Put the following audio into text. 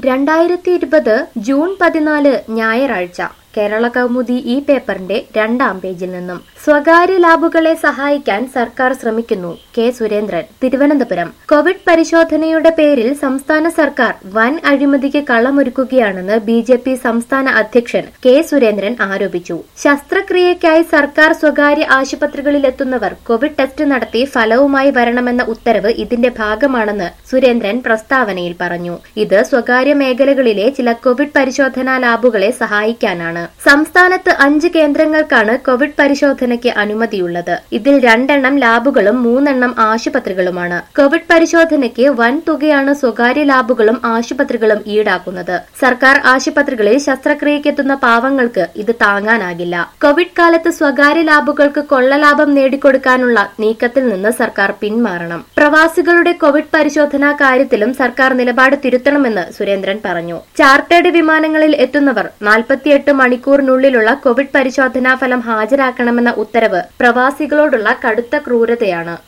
രണ്ടായിരത്തി ഇരുപത് ജൂൺ പതിനാല് ഞായറാഴ്ച കേരള കൗമുദി ഈ പേപ്പറിന്റെ രണ്ടാം പേജിൽ നിന്നും സ്വകാര്യ ലാബുകളെ സഹായിക്കാൻ സർക്കാർ ശ്രമിക്കുന്നു കെ സുരേന്ദ്രൻ തിരുവനന്തപുരം കോവിഡ് പരിശോധനയുടെ പേരിൽ സംസ്ഥാന സർക്കാർ വൻ അഴിമതിക്ക് കളമൊരുക്കുകയാണെന്ന് ബി ജെ പി സംസ്ഥാന അധ്യക്ഷൻ കെ സുരേന്ദ്രൻ ആരോപിച്ചു ശസ്ത്രക്രിയയ്ക്കായി സർക്കാർ സ്വകാര്യ ആശുപത്രികളിൽ എത്തുന്നവർ കോവിഡ് ടെസ്റ്റ് നടത്തി ഫലവുമായി വരണമെന്ന ഉത്തരവ് ഇതിന്റെ ഭാഗമാണെന്ന് സുരേന്ദ്രൻ പ്രസ്താവനയിൽ പറഞ്ഞു ഇത് സ്വകാര്യ മേഖലകളിലെ ചില കോവിഡ് പരിശോധനാ ലാബുകളെ സഹായിക്കാനാണ് സംസ്ഥാനത്ത് അഞ്ച് കേന്ദ്രങ്ങൾക്കാണ് കോവിഡ് പരിശോധനയ്ക്ക് അനുമതിയുള്ളത് ഇതിൽ രണ്ടെണ്ണം ലാബുകളും മൂന്നെണ്ണം ആശുപത്രികളുമാണ് കോവിഡ് പരിശോധനയ്ക്ക് വൻ തുകയാണ് സ്വകാര്യ ലാബുകളും ആശുപത്രികളും ഈടാക്കുന്നത് സർക്കാർ ആശുപത്രികളിൽ ശസ്ത്രക്രിയക്കെത്തുന്ന പാവങ്ങൾക്ക് ഇത് താങ്ങാനാകില്ല കോവിഡ് കാലത്ത് സ്വകാര്യ ലാബുകൾക്ക് കൊള്ളലാഭം നേടിക്കൊടുക്കാനുള്ള നീക്കത്തിൽ നിന്ന് സർക്കാർ പിന്മാറണം പ്രവാസികളുടെ കോവിഡ് പരിശോധനാ കാര്യത്തിലും സർക്കാർ നിലപാട് തിരുത്തണമെന്ന് സുരേന്ദ്രൻ പറഞ്ഞു ചാർട്ടേഡ് വിമാനങ്ങളിൽ എത്തുന്നവർ നാൽപ്പത്തിയെട്ട് മണിക്കൂറിനുള്ളിലുള്ള കോവിഡ് പരിശോധനാ ഫലം ഹാജരാക്കണമെന്ന ഉത്തരവ് പ്രവാസികളോടുള്ള കടുത്ത ക്രൂരതയാണ്